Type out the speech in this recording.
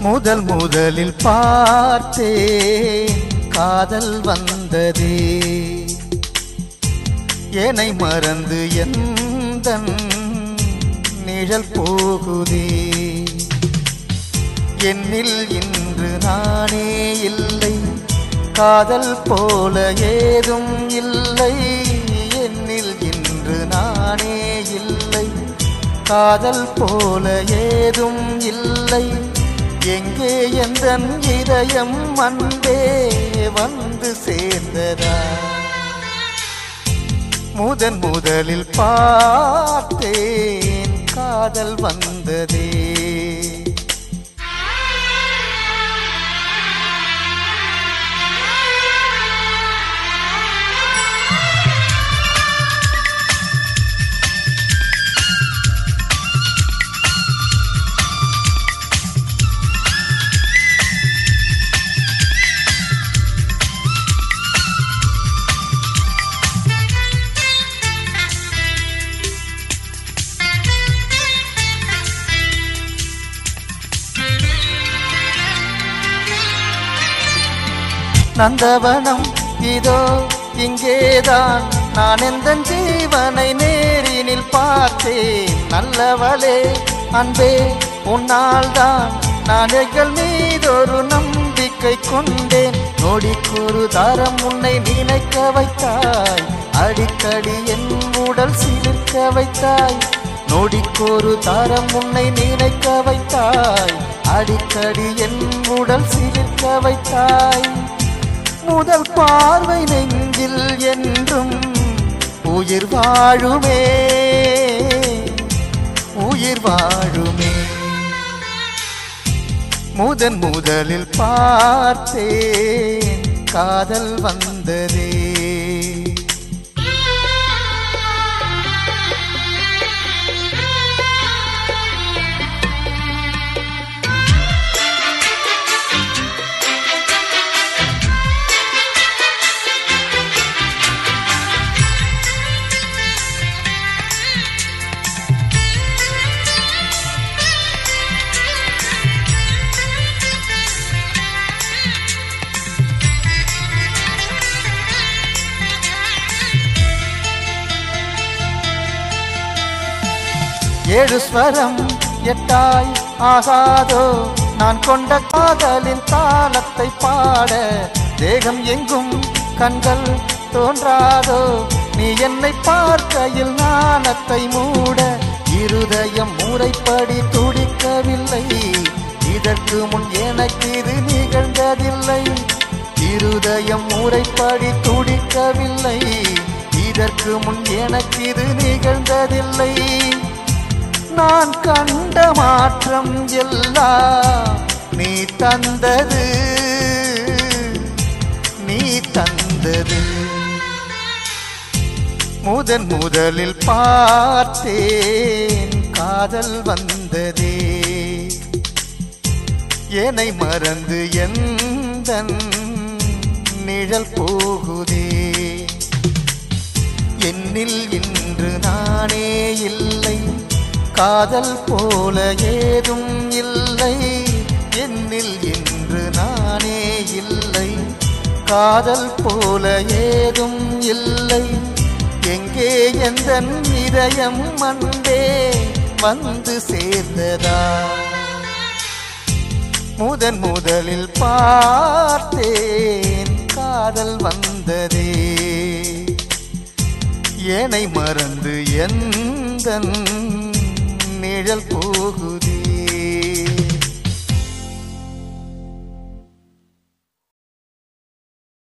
முதல் முதலில் பார்த்தேன் காதல் வந்ததே என்னை மறந்து எந்த நிழல் போகுதே என்னில் இன்று நானே இல்லை காதல் போல ஏதும் இல்லை என்னில் இன்று நானே இல்லை காதல் போல ஏதும் இல்லை எங்கே எந்த இதயம் அன்பே வந்து சேர்ந்ததா முதன் முதலில் பார்த்தேன் காதல் வந்ததே நந்தவனம் இதோ இங்கேதான் நான் எந்த ஜீவனை நேரினில் பார்த்தேன் நல்லவளே அன்பே உன்னால் தான் நான் எங்கள் மீதொரு நம்பிக்கை கொண்டேன் நொடிக்கொரு தாரம் உன்னை நினைக்க வைத்தாய் அடிக்கடி என் உடல் சிலிர்க்க வைத்தாய் நொடிக்கொரு தாரம் உன்னை நினைக்க வைத்தாய் அடிக்கடி என் உடல் சிலிர்க்க வைத்தாய் முதல் பார்வை நெஞ்சில் என்றும் உயிர் வாழுமே உயிர் வாழுமே முதன் முதலில் பார்த்தேன் காதல் வந்ததே ஏழு ஸ்வரம் எட்டாய் ஆகாதோ நான் கொண்ட காதலின் தாளத்தை பாட தேகம் எங்கும் கண்கள் தோன்றாதோ நீ என்னை பார்க்கையில் நாணத்தை மூட இருதயம் முறைப்படி துடிக்கவில்லை இதற்கு முன் எனக்கு இது நிகழ்ந்ததில்லை இருதயம் முறைப்படி துடிக்கவில்லை இதற்கு முன் எனக்கு இது நிகழ்ந்ததில்லை நான் கண்ட மாற்றம் எல்லாம் நீ தந்தது நீ தந்தது முதன் முதலில் பார்த்தேன் காதல் வந்ததே என்னை மறந்து எந்த நிழல் போகுதே என்னில் இன்று நானே இல்லை காதல் போல ஏதும் இல்லை என்னில் இன்று நானே இல்லை காதல் போல ஏதும் இல்லை எங்கே எந்த இதயம் அன்பே வந்து சேர்ந்ததா முதன் முதலில் பார்த்தேன் காதல் வந்ததே என்னை மறந்து எந்த நிழல் போகுதே